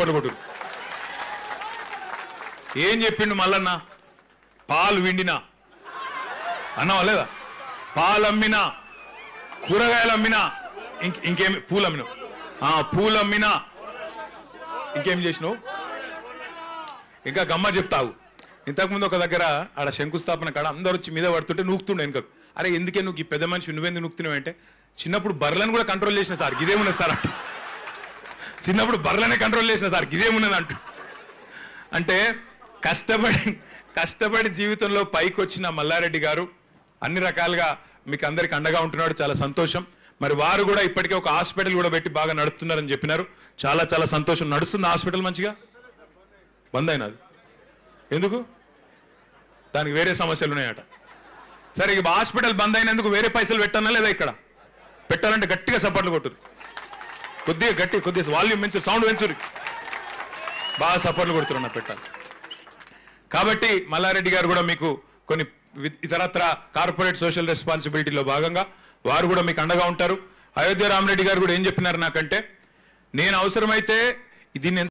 support కొట్టు ఏం చెప్పిండు మల్లన్న పాలు విండినా అన్నావా లేదా పాలు అమ్మినా కూరగాయలు అమ్మినా ఇంక ఇంకేమి పూలు అమ్మినావు ఆ పూలు అమ్మినా ఇంకేం చేసినావు ఇంకా గమ్మ చెప్తావు ఇంతకుముందు ఒక దగ్గర ఆడ శంకుస్థాపన కాడ అందరూ వచ్చి మీద పడుతుంటే నూకుతుండే వెనుకకు అరే ఎందుకే నువ్వు ఈ పెద్ద మనిషి నువ్వెందుకు నూకుతున్నావు అంటే చిన్నప్పుడు బర్రెలను కూడా కంట్రోల్ చేసిన సార్ ఇదేమున్నది సార్ అంటూ చిన్నప్పుడు బర్రెలనే కంట్రోల్ చేసిన సార్ ఇదేమున్నది అంటూ అంటే కష్టపడి కష్టపడి జీవితంలో పైకి వచ్చిన మల్లారెడ్డి గారు అన్ని రకాలుగా మీకు అందరికి అండగా ఉంటున్నాడు చాలా సంతోషం మరి వారు కూడా ఇప్పటికే ఒక హాస్పిటల్ కూడా పెట్టి బాగా నడుపుతున్నారని చెప్పినారు చాలా చాలా సంతోషం నడుస్తుంది హాస్పిటల్ మంచిగా బంద్ అయినది ఎందుకు దానికి వేరే సమస్యలు ఉన్నాయట సరే ఇక హాస్పిటల్ బంద్ అయినందుకు వేరే పైసలు పెట్టానా లేదా ఇక్కడ పెట్టాలంటే గట్టిగా సపోర్ట్లు కొట్టురు కొద్దిగా గట్టి కొద్దిగా వాల్యూమ్ పెంచు సౌండ్ పెంచురు బాగా సపోర్ట్లు కొడుతున్నా పెట్టాలి కాబట్టి మల్లారెడ్డి గారు కూడా మీకు కొన్ని వి- ఇతరత్ర కార్పొరేట్ సోషల్ రెస్పాన్సిబిలిటీలో భాగంగా వారు కూడా మీకు అండగా ఉంటారు అయోధ్య రామరెడ్డి గారు కూడా ఏం చెప్పినారు నాకంటే నేను అవసరమైతే దీన్ని